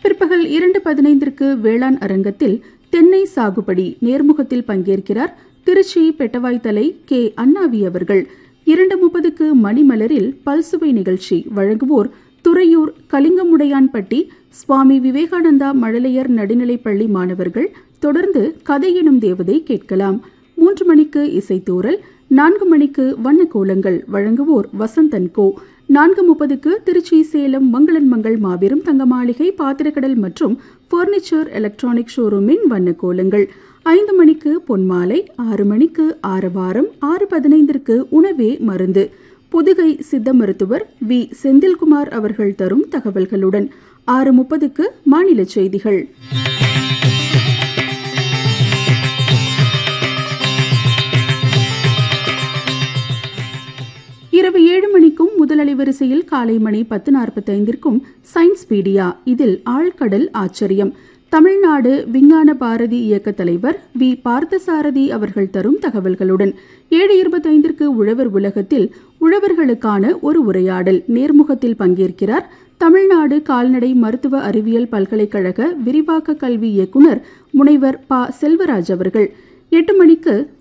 பிற்பகல் இரண்டு பதினைந்திற்கு வேளாண் அரங்கத்தில் தென்னை சாகுபடி நேர்முகத்தில் பங்கேற்கிறார் திருச்சி பெட்டவாய்த்தலை கே அண்ணாவி அவர்கள் இரண்டு முப்பதுக்கு மணிமலரில் பல்சுவை நிகழ்ச்சி வழங்குவோர் துறையூர் கலிங்கமுடையான்பட்டி சுவாமி விவேகானந்தா மழலையர் நடுநிலைப்பள்ளி மாணவர்கள் தொடர்ந்து கதை எனும் தேவதை கேட்கலாம் மூன்று மணிக்கு இசைத்தூரல் நான்கு மணிக்கு வண்ணக்கோலங்கள் வழங்குவோர் வசந்தன் கோ நான்கு முப்பதுக்கு திருச்சி சேலம் மங்களன் மங்கள் மாபெரும் தங்க மாளிகை பாத்திரக்கடல் மற்றும் பர்னிச்சர் எலக்ட்ரானிக் ஷோரூமின் வண்ணக்கோலங்கள் ஐந்து மணிக்கு பொன்மாலை ஆறு மணிக்கு ஆரவாரம் ஆறு பதினைந்திற்கு உணவே மருந்து புதுகை சித்த மருத்துவர் வி செந்தில்குமார் அவர்கள் தரும் தகவல்களுடன் ஆறு முப்பதுக்கு மாநில செய்திகள் இரவு ஏழு மணிக்கும் முதல் அலைவரிசையில் காலை மணி பத்து நாற்பத்தைந்திற்கும் சயின்ஸ் பீடியா இதில் ஆழ்கடல் ஆச்சரியம் தமிழ்நாடு விஞ்ஞான பாரதி இயக்க தலைவர் வி பார்த்தசாரதி அவர்கள் தரும் தகவல்களுடன் ஏழு இருபத்தைந்திற்கு உழவர் உலகத்தில் உழவர்களுக்கான ஒரு உரையாடல் நேர்முகத்தில் பங்கேற்கிறார் தமிழ்நாடு கால்நடை மருத்துவ அறிவியல் பல்கலைக்கழக விரிவாக்க கல்வி இயக்குநர் முனைவர் ப செல்வராஜ் அவர்கள் எட்டு மணிக்கு